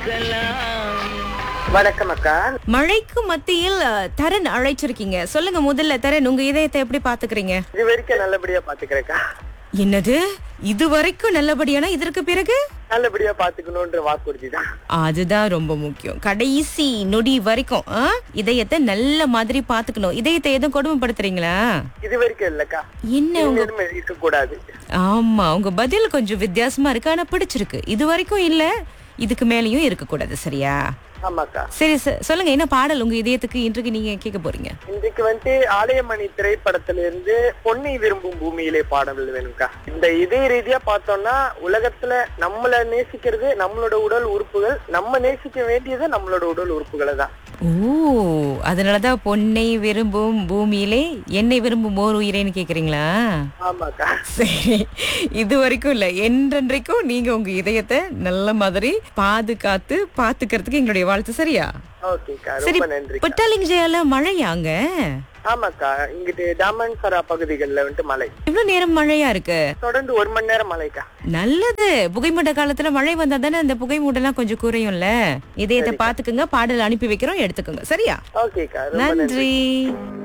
வணக்கம் அக்கா மழைக்கு மத்தியில் அஹ், தரன் அழைச்சிருக்கீங்க சொல்லுங்க முதல்ல தரன் உங்க இதயத்தை எப்படி பாத்துக்கிறீங்க இது வரைக்கும் நல்லபடியா பாத்துக்கிறேக்கா என்னது இது வரைக்கும் நல்லபடியானா இதற்கு பிறகு நல்லபடியா பாத்துக்கணும்ன்ற வாக்குறுதி தான் அதுதான் ரொம்ப முக்கியம் கடைசி நொடி வரைக்கும் ஆ? இதயத்தை நல்ல மாதிரி பாத்துக்கணும் இதயத்தை எதுவும் கொடுமைப்படுத்துறீங்களா இது வரைக்கும் இல்லக்கா என்ன உங்க இனிமேலும் இருக்க கூடாது ஆமா உங்க பதில் கொஞ்சம் வித்தியாசமா இருக்கு ஆனா பிடிச்சிருக்கு இது வரைக்கும் இல்ல இதுக்கு மேலயும் இருக்க கூடாது சரியா ஆமாக்கா சரி ச- சொல்லுங்க என்ன பாடல் உங்க இதயத்துக்கு இன்றைக்கு நீங்க கேட்க போறீங்க இன்றைக்கு வந்துட்டு ஆலயமணி திரைப்படத்துல இருந்து பொன்னை விரும்பும் பூமியிலே பாடல் வேணும்க்கா இந்த இதய ரீதியா பார்த்தோம்னா உலகத்துல நம்மள நேசிக்கிறது நம்மளோட உடல் உறுப்புகள் நம்ம நேசிக்க வேண்டியது நம்மளோட உடல் உறுப்புகளை தான் ஓ அதனாலதான் பொன்னை விரும்பும் பூமியிலே என்னை விரும்பும் ஓர் உயிரேன்னு கேக்குறீங்களா ஆமாக்கா சரி இது வரைக்கும் இல்ல என்றென்றைக்கும் நீங்க உங்க இதயத்தை நல்ல மாதிரி பாதுகாத்து பாத்துக்கிறதுக்கு எங்களுடைய வாழ்த்து சரியா ஓகேக்கா சரி ரொம்ப நன்றி பட்டாலிங்ஜயால மழையாங்க ஆமாக்கா இங்கிட்டு டாமன்சரா பகுதிகளில் வந்துட்டு மழை இவ்வளவு நேரம் மழையா இருக்கு தொடர்ந்து ஒரு மணி நேரம் மழைக்கா நல்லது புகைமூட்ட காலத்துல மழை வந்தா தானே அந்த புகைமூட்டெல்லாம் கொஞ்சம் குறையும்ல இதயத்தை பாத்துக்குங்க பாடல் அனுப்பி வைக்கிறோம் எடுத்துக்கோங்க சரியா ஓகேக்கா ரொம்ப நன்றி நன்றி